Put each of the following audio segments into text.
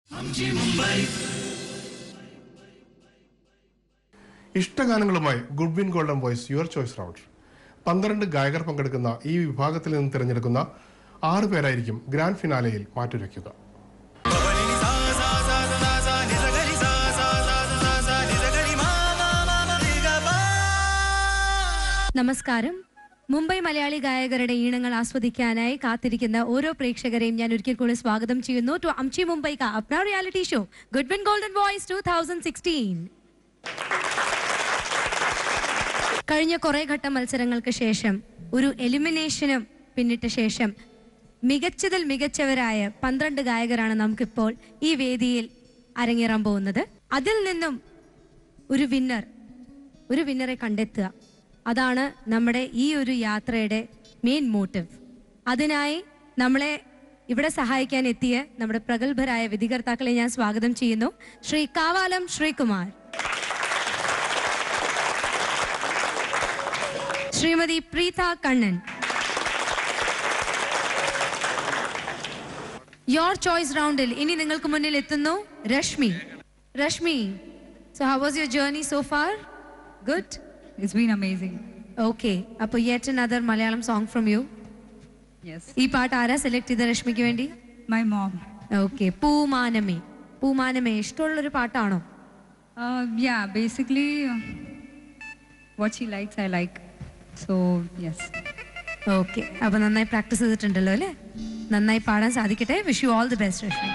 ഇഷ്ടഗാനങ്ങളുമായി Goodwin golden voice your choice round പന്ത്രണ്ട് ഗായകർ പങ്കെടുക്കുന്ന ഈ വിഭാഗത്തിൽ നിന്ന് തിരഞ്ഞെടുക്കുന്ന ആറ് പേരായിരിക്കും ഗ്രാൻഡ് ഫിനാലയിൽ മാറ്റുരയ്ക്കുക നമസ്കാരം മുംബൈ മലയാളി ഗായകരുടെ ഈണങ്ങൾ ആസ്വദിക്കാനായി കാത്തിരിക്കുന്ന ഓരോ പ്രേക്ഷകരെയും ഞാൻ ഒരിക്കൽ കൂടി സ്വാഗതം ചെയ്യുന്നു ടു അംചി മുംബൈ കാ അപ്ന reality show Goodwin golden voice two thousand sixteen കഴിഞ്ഞ കുറെ ഘട്ട മത്സരങ്ങൾക്ക് ശേഷം ഒരു എലിമിനേഷനും പിന്നിട്ട ശേഷം മികച്ചതിൽ മികച്ചവരായ പന്ത്രണ്ട് ഗായകരാണ് നമുക്കിപ്പോൾ ഈ വേദിയിൽ അരങ്ങേറാൻ പോകുന്നത് അതിൽ നിന്നും ഒരു വിന്നർ ഒരു വിന്നറെ കണ്ടെത്തുക അതാണ് നമ്മുടെ ഈ ഒരു യാത്രയുടെ മെയിൻ മോട്ടീവ് അതിനായി നമ്മളെ ഇവിടെ സഹായിക്കാൻ എത്തിയ നമ്മുടെ പ്രഗത്ഭരായ വിധികർത്താക്കളെ ഞാൻ സ്വാഗതം ചെയ്യുന്നു ശ്രീ കാവാലം ശ്രീകുമാർ ശ്രീമതി പ്രീത കണ്ണൻ യോർ ചോയ്സ് റൗണ്ടിൽ ഇനി നിങ്ങൾക്ക് മുന്നിൽ എത്തുന്നു Rashmi Rashmi so how was your journey so far good It's been amazing. Okay അപ്പൊ yet another Malayalam song from you Yes. ഈ പാട്ട് ആരാ സെലക്ട് ചെയ്ത രശ്മിക്ക് വേണ്ടി My mom. Okay Poomaname Poomaname ഇഷ്ടമുള്ളൊരു പാട്ടാണോ Uh, yeah, basically, uh, what she likes, I like. So, yes. Okay അപ്പൊ നന്നായി പ്രാക്ടീസ് ചെയ്തിട്ടുണ്ടല്ലോ അല്ലേ നന്നായി പാടാൻ സാധിക്കട്ടെ wish you all the best Rashmi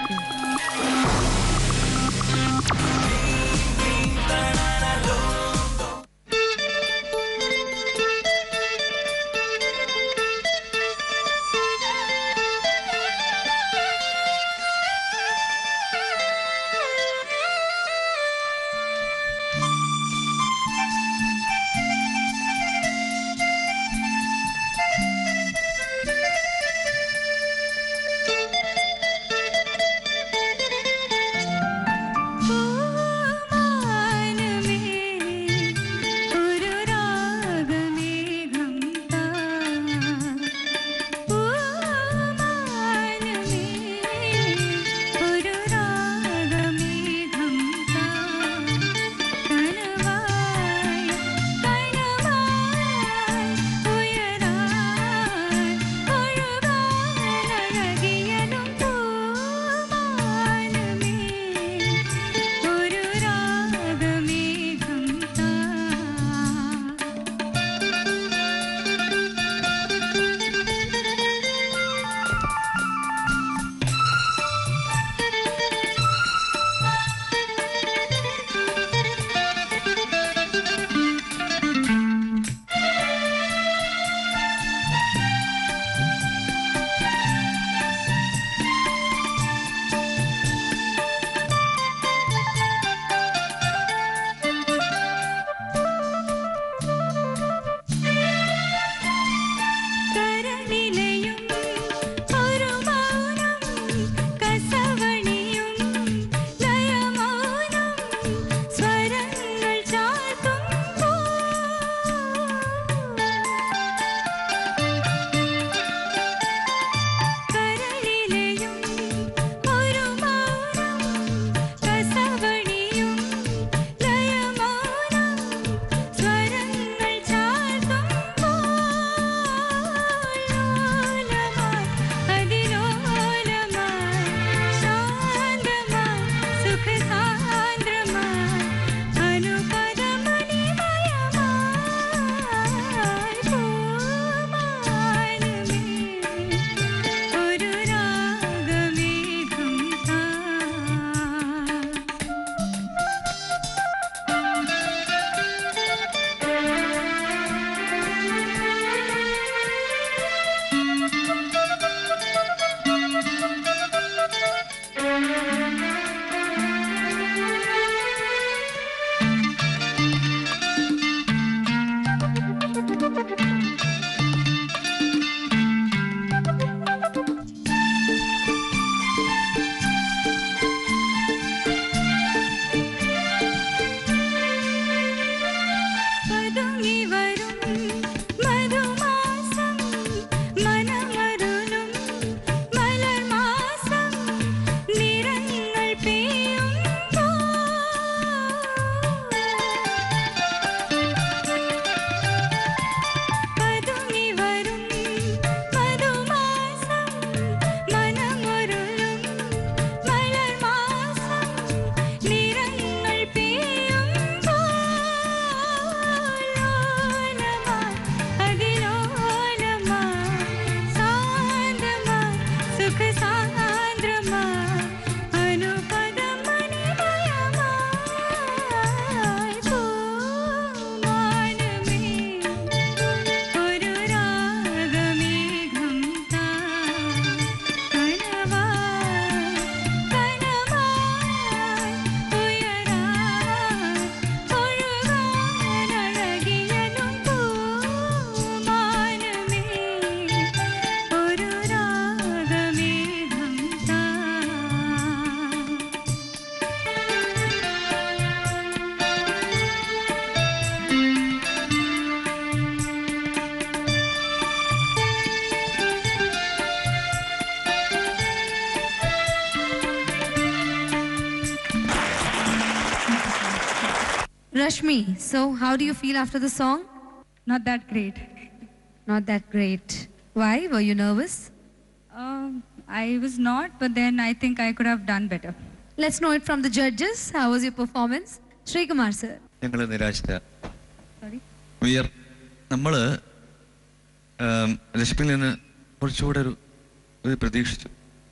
Rashmi, so how do you feel after the song? Not that great. Not that great. Why? Were you nervous? Um, I was not, but then I think I could have done better. Let's know it from the judges. How was your performance? Sri Kumar sir. ഞങ്ങൾ നിരാശിച്ച Sorry. Wear നമ്മൾ രശ്മിയിൽ നിന്ന് കുറച്ചുകൂടെ ഒരു ഇത് പ്രതീക്ഷിച്ചു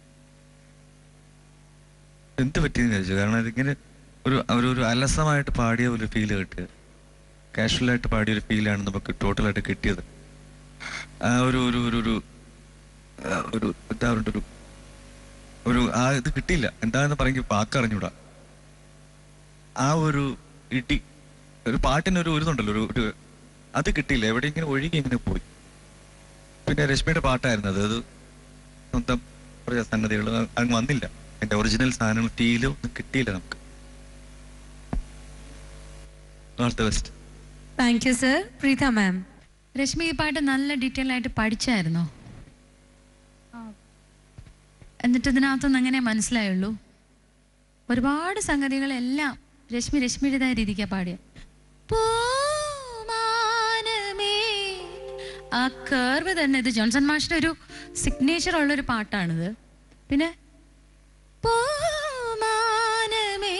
എന്ത് പറ്റിയെന്ന് വിചാരിച്ചു കാരണം ഇതിങ്ങനെ ഒരു അവരൊരു അലസമായിട്ട് പാടിയ ഒരു ഫീല് കിട്ടിയത് കാഷ്വലായിട്ട് പാടിയ ഒരു ഫീലാണ് നമുക്ക് ടോട്ടലായിട്ട് കിട്ടിയത് ആ ഒരു ഒരു ഒരു ഒരു ആ, ഒരു എന്താ പറയുക ഒരു ഒരു ആ ഇത് കിട്ടിയില്ല എന്താന്ന് പറഞ്ഞെങ്കിൽ വാക്കറിഞ്ഞൂടാ ആ ഒരു ഇടി ഒരു പാട്ടിനൊരു ഒരു ഇതുണ്ടല്ലോ ഒരു ഒരു അത് കിട്ടിയില്ല എവിടെ ഇങ്ങനെ ഒഴുകി ഇങ്ങനെ പോയി പിന്നെ രശ്മിയുടെ പാട്ടായിരുന്നു അത് അത് സ്വന്തം കുറച്ച് സംഗതികൾ അങ്ങ് വന്നില്ല എന്റെ ഒറിജിനൽ സാധനങ്ങൾ ഫീല് ഒന്നും കിട്ടിയില്ല നമുക്ക് all the best Thank you, sir. Preetha ma'am. Rashmi ഈ പാട്ട് നല്ല ഡീറ്റെയിൽ ആയിട്ട് പഠിച്ചായിരുന്നോ എന്നിട്ട് ഇതിനകത്തൊന്നും എങ്ങനെ മനസ്സിലായുള്ളൂ ഒരുപാട് സംഗതികളെല്ലാം രശ്മി രശ്മിയുടേതായ രീതിക്കാ പാടിയ പൂമാനമേ. ആ കേർവ് തന്നെ ഇത് ജോൺസൺ മാഷിന്റെ ഒരു സിഗ്നേച്ചർ ഉള്ള ഒരു പാട്ടാണിത് പിന്നെ പൂമാനമേ.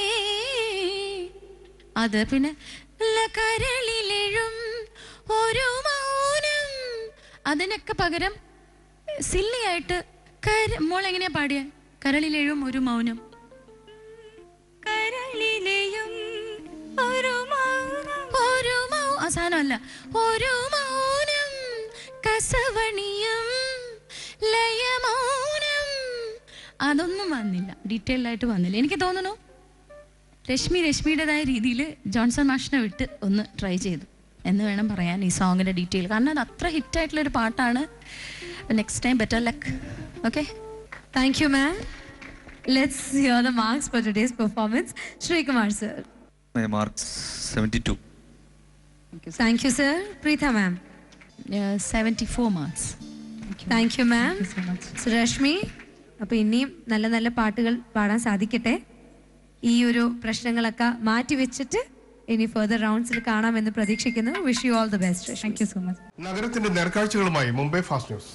അത് പിന്നെ ല കരളിലെഴും ഒരു മൗനം അതിനൊക്കെ പകരം സില്ലി ആയിട്ട് കര മോൾ എങ്ങനെയാ പാടിയ കരളിലെഴും ഒരു മൗനം കരളിലെയും ഒരു മൗനം ഒരു മൗ ആ സാധനമല്ല ഒരു മൗനം കസവണിയും ലയമൗനം അതൊന്നും വന്നില്ല ഡീറ്റെയിൽ ആയിട്ട് വന്നില്ല എനിക്ക് തോന്നുന്നു രശ്മി രശ്മിയുടേതായ രീതിയിൽ ജോൺസൺ മാഷിനെ വിട്ട് ഒന്ന് ട്രൈ ചെയ്തു എന്ന് വേണം പറയാൻ ഈ സോങ്ങിന്റെ ഡീറ്റെയിൽ കാരണം അത് അത്ര ഹിറ്റ് ആയിട്ടുള്ള ഒരു പാട്ടാണ് next time better luck okay Thank you, ma'am. Let's hear the marks for today's performance. Sri Kumar sir. My marks seventy two Thank you, sir. Preetha ma'am. Seventy four marks Thank you, ma'am. so much. So, Rashmi, അപ്പോൾ ഇനിയും നല്ല നല്ല പാട്ടുകൾ പാടാൻ സാധിക്കട്ടെ ഈ ഒരു പ്രശ്നങ്ങളൊക്കെ മാറ്റി വെച്ചിട്ട് ഇനി ഫെർദർ റൗണ്ട്സിൽ കാണാമെന്ന് പ്രതീക്ഷിക്കുന്നു wish you all the best Thank you so much. നഗരത്തിന്റെ നേർക്കാഴ്ചകളുമായി Mumbai fast news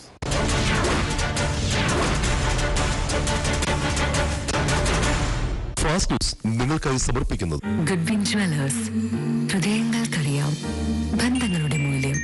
fast news നിങ്ങൾക്കായി സമർപ്പിക്കുന്നത് ഗുഡ്വിൻ ജ്വല്ലേഴ്സ് ഹൃദയങ്ങൾക്കറിയാം ബന്ധങ്ങളുടെ മൂല്യം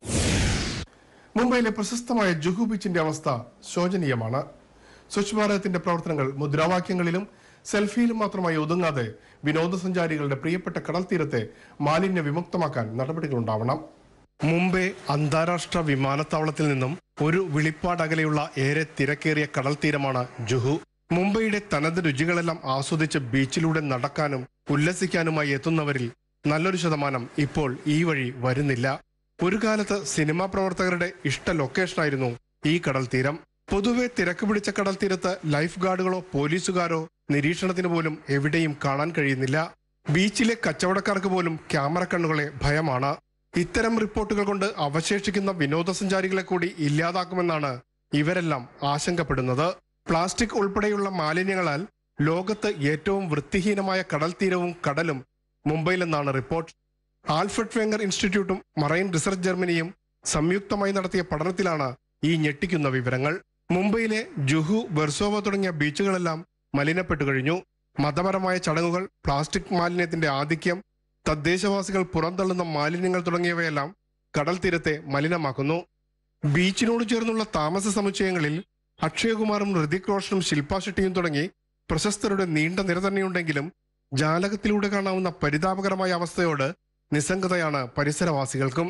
മുംബൈയിലെ പ്രശസ്തമായ ജുഹു ബീച്ചിന്റെ അവസ്ഥ ശോചനീയമാണ് സ്വച്ഛ് ഭാരതത്തിന്റെ പ്രവർത്തനങ്ങൾ മുദ്രാവാക്യങ്ങളിലും സെൽഫിയിലും മാത്രമായി ഒതുങ്ങാതെ വിനോദസഞ്ചാരികളുടെ പ്രിയപ്പെട്ട കടൽ തീരത്തെ മാലിന്യ വിമുക്തമാക്കാൻ നടപടികളുണ്ടാവണം മുംബൈ അന്താരാഷ്ട്ര വിമാനത്താവളത്തിൽ നിന്നും ഒരു വിളിപ്പാട് അകലെയുള്ള ഏറെ തിരക്കേറിയ കടൽ തീരമാണ് ജുഹു മുംബൈയുടെ തനത് രുചികളെല്ലാം ആസ്വദിച്ച് ബീച്ചിലൂടെ നടക്കാനും ഉല്ലസിക്കാനുമായി എത്തുന്നവരിൽ നല്ലൊരു ശതമാനം ഇപ്പോൾ ഈ വഴി വരുന്നില്ല ഒരു കാലത്ത് സിനിമാ പ്രവർത്തകരുടെ ഇഷ്ട ലൊക്കേഷനായിരുന്നു ഈ കടൽ തീരം പൊതുവെ തിരക്ക് പിടിച്ച കടൽ തീരത്ത് ലൈഫ് ഗാർഡുകളോ പോലീസുകാരോ നിരീക്ഷണത്തിന് പോലും എവിടെയും കാണാൻ കഴിയുന്നില്ല ബീച്ചിലെ കച്ചവടക്കാർക്ക് പോലും ക്യാമറ കണ്ണുകളെ ഭയമാണ് ഇത്തരം റിപ്പോർട്ടുകൾ കൊണ്ട് അവശേഷിക്കുന്ന വിനോദസഞ്ചാരികളെ കൂടി ഇല്ലാതാക്കുമെന്നാണ് ഇവരെല്ലാം ആശങ്കപ്പെടുന്നത് പ്ലാസ്റ്റിക് ഉൾപ്പെടെയുള്ള മാലിന്യങ്ങളാൽ ലോകത്ത് ഏറ്റവും വൃത്തിഹീനമായ കടൽ തീരവും കടലും മുംബൈയിലെന്നാണ് റിപ്പോർട്ട് ആൽഫ്രഡ് വെങ്കർ ഇൻസ്റ്റിറ്റ്യൂട്ടും മറൈൻ റിസർച്ച് ജർമ്മനിയും സംയുക്തമായി നടത്തിയ പഠനത്തിലാണ് ഈ ഞെട്ടിക്കുന്ന വിവരങ്ങൾ മുംബൈയിലെ ജുഹു ബെർസോവ തുടങ്ങിയ ബീച്ചുകളെല്ലാം മലിനപ്പെട്ടു കഴിഞ്ഞു മതപരമായ ചടങ്ങുകൾ പ്ലാസ്റ്റിക് മാലിന്യത്തിന്റെ ആധിക്യം തദ്ദേശവാസികൾ പുറന്തള്ളുന്ന മാലിന്യങ്ങൾ തുടങ്ങിയവയെല്ലാം കടൽ തീരത്തെ മലിനമാക്കുന്നു ബീച്ചിനോട് ചേർന്നുള്ള താമസ സമുച്ചയങ്ങളിൽ അക്ഷയകുമാറും ഋതിക് റോഷനും ശില്പ ഷെട്ടിയും തുടങ്ങി പ്രശസ്തരുടെ നീണ്ട നിര തന്നെയുണ്ടെങ്കിലും ജാലകത്തിലൂടെ കാണാവുന്ന പരിതാപകരമായ അവസ്ഥയോട് നിസ്സംഗതയാണ് പരിസരവാസികൾക്കും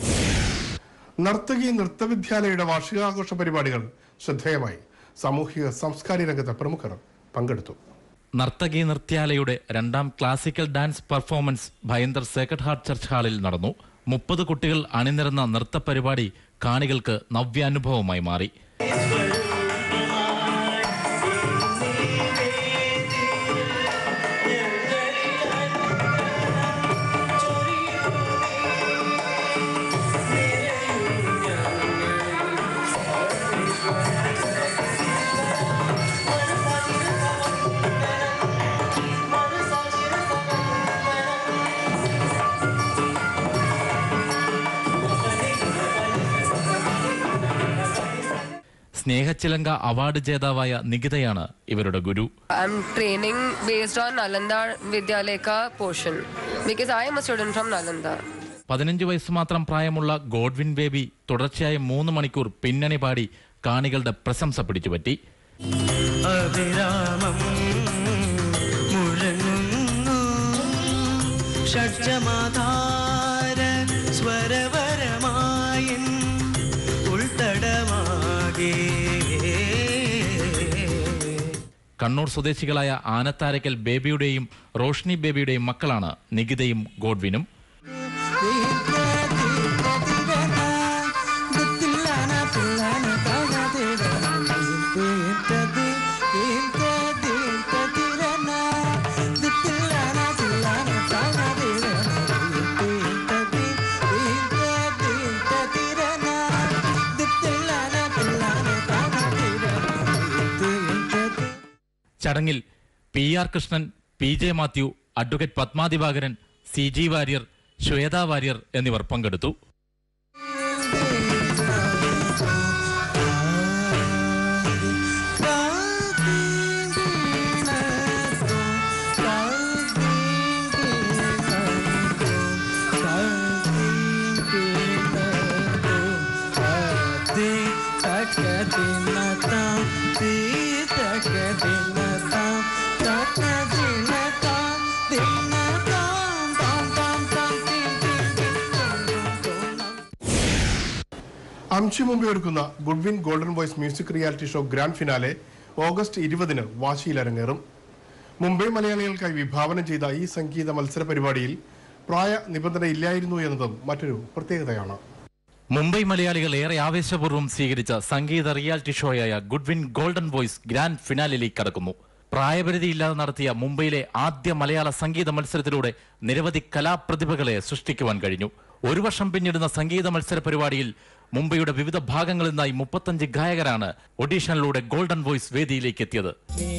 നർത്തകി നൃത്തവിദ്യാലയയുടെ വാർഷികാഘോഷ പരിപാടികൾ ശ്രദ്ധേയമായി സാമൂഹിക സാംസ്കാരിക രംഗത്തെ പ്രമുഖർ പങ്കെടുത്തു നർത്തകി നൃത്യാലയുടെ രണ്ടാം classical dance performance Bhayandar sacred heart church ഹാളിൽ നടന്നു മുപ്പത് കുട്ടികൾ അണിനിരന്ന നൃത്ത പരിപാടി കാണികൾക്ക് നവ്യാനുഭവമായി മാറി സ്നേഹച്ചിലങ്ക അവാർഡ് ജേതാവായ നികിതയാണ് ഇവരുടെ ഗുരു I'm training based on Nalanda Vidyaleka portion because I am a student from Nalanda. പതിനഞ്ച് വയസ്സ് മാത്രം പ്രായമുള്ള ഗോഡ്വിൻ ബേബി തുടർച്ചയായ മൂന്ന് മണിക്കൂർ പിന്നണി പാടി കാണികളുടെ പ്രശംസ പിടിച്ചുപറ്റി അഭിരാമം മുഴങ്ങുന്നു ഷഡ്ജമാധാര സ്വരവരമായൻ ഉൾത്തടമാകേ കണ്ണൂർ സ്വദേശികളായ ആനത്താരക്കൽ ബേബിയുടെയും റോഷ്നി ബേബിയുടെയും മക്കളാണ് നികിതയും ഗോഡ്വിനും ചടങ്ങിൽ P R Krishnan P J Mathew advocate Padmadivakaran C G Warrier Shweta Warrier എന്നിവർ പങ്കെടുത്തു അംശി മുമ്പ് ഒരുക്കുന്ന Goodwin golden voice music reality show grand finale August ഇരുപതിന് വാശിയിൽ അരങ്ങേറും മുംബൈ മലയാളികൾക്കായി വിഭാവനം ചെയ്ത ഈ സംഗീത മത്സര പരിപാടിയിൽ പ്രായ നിബന്ധന ഇല്ലായിരുന്നു എന്നതും മറ്റൊരു പ്രത്യേകതയാണ് മുംബൈ മലയാളികൾ ഏറെ ആവേശപൂർവ്വം സ്വീകരിച്ച സംഗീത റിയാലിറ്റി ഷോയായ ഗുഡ്വിൻ ഗോൾഡൻ വോയ്സ് ഗ്രാൻഡ് ഫിനാലിലേക്ക് കടക്കുന്നു പ്രായപരിധിയില്ലാതെ നടത്തിയ മുംബൈയിലെ ആദ്യ മലയാള സംഗീത മത്സരത്തിലൂടെ നിരവധി കലാപ്രതിഭകളെ സൃഷ്ടിക്കുവാൻ കഴിഞ്ഞു ഒരു വർഷം പിന്നിടുന്ന സംഗീത മത്സര പരിപാടിയിൽ മുംബൈയുടെ വിവിധ ഭാഗങ്ങളിൽ നിന്നായി മുപ്പത്തഞ്ച് ഗായകരാണ് ഒഡീഷനിലൂടെ ഗോൾഡൻ വോയ്സ് വേദിയിലേക്ക് എത്തിയത്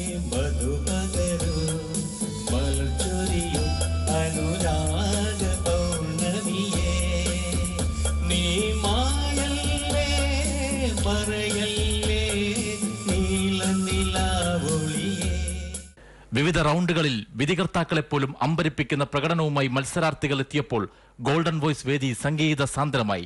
മലച്ചൊരിയും അനുരാഗ പൗർണമിയേ നീ മായല്ലേ പറയല്ലേ നീല നിലാവൊളിയേ വിവിധ റൗണ്ടുകളിൽ വിധികർത്താക്കളെപ്പോലും അമ്പരിപ്പിക്കുന്ന പ്രകടനവുമായി മത്സരാർത്ഥികൾ എത്തിയപ്പോൾ ഗോൾഡൻ വോയ്സ് വേദി സംഗീത സാന്ദ്രമായി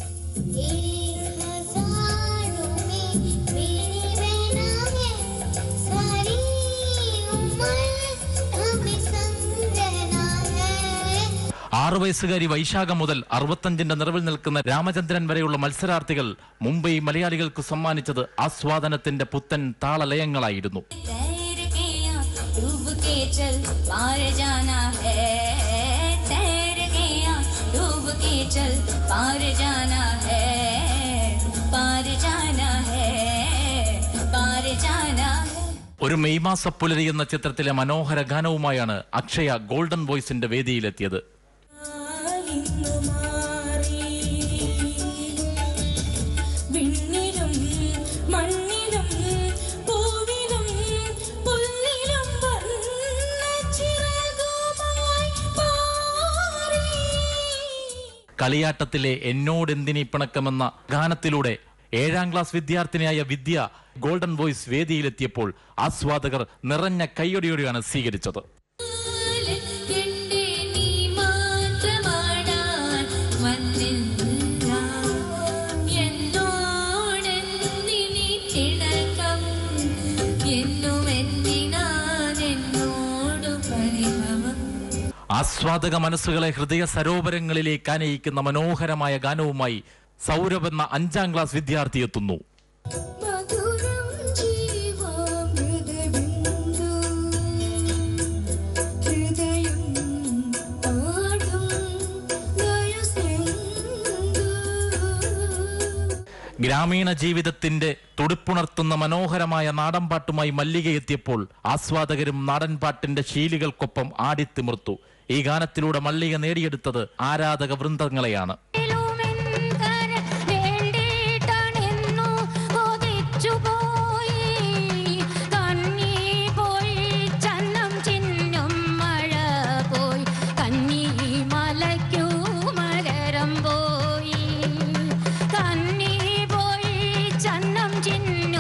ആറു വയസ്സുകാരി വൈശാഖം മുതൽ അറുപത്തഞ്ചിന്റെ നിറവിൽ നിൽക്കുന്ന രാമചന്ദ്രൻ വരെയുള്ള മത്സരാർത്ഥികൾ മുംബൈ മലയാളികൾക്ക് സമ്മാനിച്ചത് ആസ്വാദനത്തിന്റെ പുത്തൻ താളലയങ്ങളായിരുന്നു डूब के चल पार जाना है तैर गया डूब के चल पार जाना है पार जाना है पार जाना है ഒരു മെയ് മാസ പുലരി എന്ന ചിത്രത്തിലെ മനോഹര ഗാനവുമായാണ് അക്ഷയ ഗോൾഡൻ വോയ്സിന്റെ വേദിയിലെത്തിയത് ഇന്നു മാറി വിണ്ണിലും മണ്ണിലും പൂവിലും പുല്ലിലും വർണ്ണച്ചിറകുമായി പാറി കളിയാട്ടത്തിലെ എന്നോടെന്തിനീ പിണക്കമെന്ന ഗാനത്തിലൂടെ ഏഴാം ക്ലാസ് വിദ്യാർത്ഥിനിയായ വിദ്യ ഗോൾഡൻ വോയ്സ് വേദിയിലെത്തിയപ്പോൾ ആസ്വാദകർ നിറഞ്ഞ കൈയൊടിയോടെയാണ് സ്വീകരിച്ചത് എന്റെ നീ മാത്രമാടാൻ വന്നില്ല എന്നോടെന്തിനി തിളക്കം എന്നും എന്തിനാൻ എന്നോട് പരിഭവം ആസ്വാദക മനസ്സുകളെ ഹൃദയ സരോവരങ്ങളിലേക്ക് അനയിക്കുന്ന മനോഹരമായ ഗാനവുമായി സൗരഭ് എന്ന അഞ്ചാം ക്ലാസ് വിദ്യാർത്ഥി എത്തുന്നു മധുരം ജീവാമൃതബിന്ദു ഹൃദയം പാടും ലയസിന്ധു ഗ്രാമീണ ജീവിതത്തിന്റെ തുടിപ്പുണർത്തുന്ന മനോഹരമായ നാടൻപാട്ടുമായി മല്ലിക എത്തിയപ്പോൾ ആസ്വാദകരും നാടൻപാട്ടിന്റെ ശീലികൾക്കൊപ്പം ആടിത്തിമിർത്തു ഈ ഗാനത്തിലൂടെ മല്ലിക നേടിയെടുത്തത് ആരാധക വൃന്ദങ്ങളെയാണ് വേണ്ടിയിട്ടാണെന്നു കൊതിച്ചുപോയി കണ്ണി പോയി ചന്നം ചിന്നും മഴ പോയി കന്നി മലയ്ക്കു മകരം പോയി കന്നി പോയി ചന്നം ചിന്നു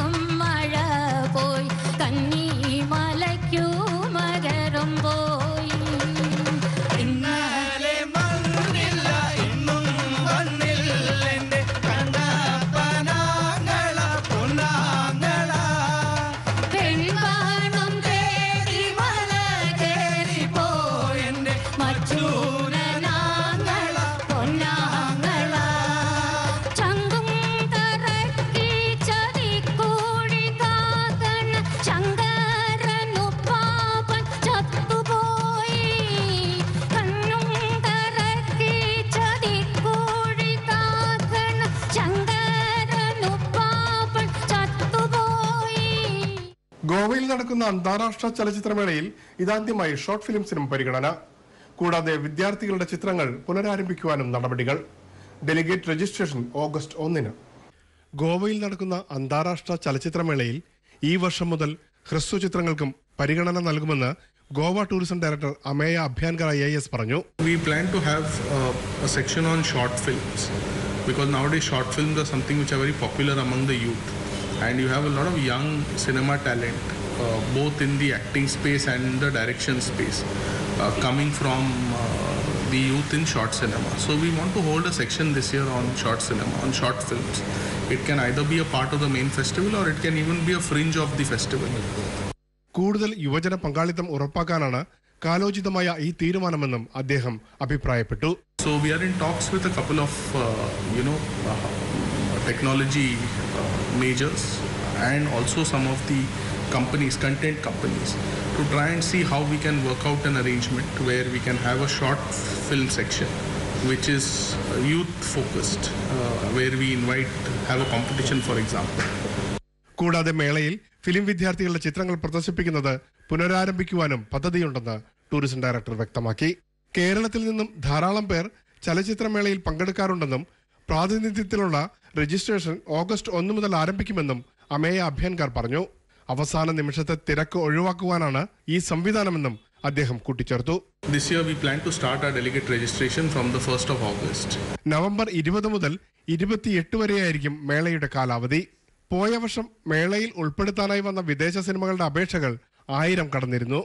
നടക്കുന്ന അന്താരാഷ്ട്ര ചലച്ചിത്രമേളയിൽ ഇതാദ്യമായി ഷോർട്ട് ഫിലിംസിനും പരിഗണന കൂടാതെ വിദ്യാർത്ഥികളുടെ ചിത്രങ്ങൾ പുനരാരംഭിക്കുവാനും നടപടികൾ ഡെലിഗേറ്റ് രജിസ്ട്രേഷൻ ഓഗസ്റ്റ് ഒന്നിന് ഗോവയിൽ നടക്കുന്ന അന്താരാഷ്ട്ര ചലച്ചിത്രമേളയിൽ ഈ വർഷം മുതൽ ഹ്രസ്വ ചിത്രങ്ങൾക്കും പരിഗണന നൽകുമെന്ന് Goa tourism director Ameya Abhyankar I A S പറഞ്ഞു We plan to have uh, a section on short films because nowadays short films are something which are very popular among the youth, and you have a lot of young cinema talent, uh, both in the acting space and in the direction space, uh, coming from uh, the youth in short cinema. So we want to hold a section this year on short cinema, on short films. It can either be a part of the main festival or it can even be a fringe of the festival. കൂടുതൽ യുവജന പങ്കാളിത്തം ഉറപ്പാക്കാനാണ് കാലോചിതമായ ഈ തീരുമാനമെന്നും അദ്ദേഹം അഭിപ്രായപ്പെട്ടു So we are in talks with a couple of uh, you know uh, technology uh, majors and also some of the companies, content companies, to try and see how we can work out an arrangement where we can have a short film section which is uh, youth focused, uh, where we invite have a competition, for example. കൂടാതെ മേളയിൽ film വിദ്യാർത്ഥികളുടെ ചിത്രങ്ങൾ പ്രദർശിപ്പിക്കുന്നത് പുനരാരംഭിക്കുവാനും പദ്ധതിയുണ്ടെന്ന് tourism director വ്യക്തമാക്കി കേരളത്തിൽ നിന്നും ധാരാളം പേർ ചലച്ചിത്രമേളയിൽ പങ്കെടുക്കാറുണ്ടെന്നും പ്രാതിനിധ്യത്തിലുള്ള രജിസ്ട്രേഷൻ ഓഗസ്റ്റ് ഒന്ന് മുതൽ ആരംഭിക്കുമെന്നും അമേയ അഭ്യൻകർ പറഞ്ഞു അവസാന നിമിഷത്തെ തിരക്ക് ഒഴിവാക്കുവാനാണ് ഈ സംവിധാനമെന്നും അദ്ദേഹം കൂട്ടിച്ചേർത്തു This year we plan to start our delegate registration from the 1st of August. November ഇരുപത് മുതൽ ഇരുപത്തിയെട്ട് വരെയായിരിക്കും മേളയുടെ കാലാവധി പോയ വർഷം മേളയിൽ ഉൾപ്പെടുത്താനായി വന്ന വിദേശ സിനിമകളുടെ അപേക്ഷകൾ ആയിരം കടന്നിരുന്നു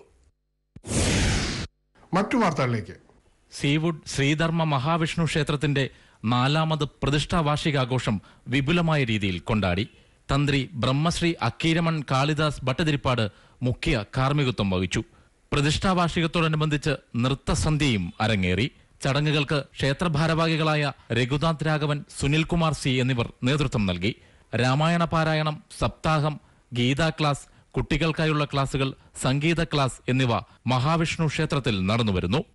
മറ്റു വാർത്തകളിലേക്ക് സീവുഡ് ശ്രീധർമ്മ മഹാവിഷ്ണു ക്ഷേത്രത്തിന്റെ നാലാമത് പ്രതിഷ്ഠാ വാർഷികാഘോഷം വിപുലമായ രീതിയിൽ കൊണ്ടാടി തന്ത്രി ബ്രഹ്മശ്രീ അക്കീരമൺ കാളിദാസ് ഭട്ടതിരിപ്പാട് മുഖ്യ കാർമ്മികത്വം വഹിച്ചു പ്രതിഷ്ഠാ വാർഷികത്തോടനുബന്ധിച്ച് നൃത്തസന്ധ്യയും അരങ്ങേറി ചടങ്ങുകൾക്ക് ക്ഷേത്ര ഭാരവാഹികളായ രഘുനാഥ് രാഘവൻ സുനിൽകുമാർ സി എന്നിവർ നേതൃത്വം നൽകി രാമായണ പാരായണം സപ്താഹം ഗീതാ ക്ലാസ് കുട്ടികൾക്കായുള്ള ക്ലാസുകൾ സംഗീത ക്ലാസ് എന്നിവ മഹാവിഷ്ണു ക്ഷേത്രത്തിൽ നടന്നുവരുന്നു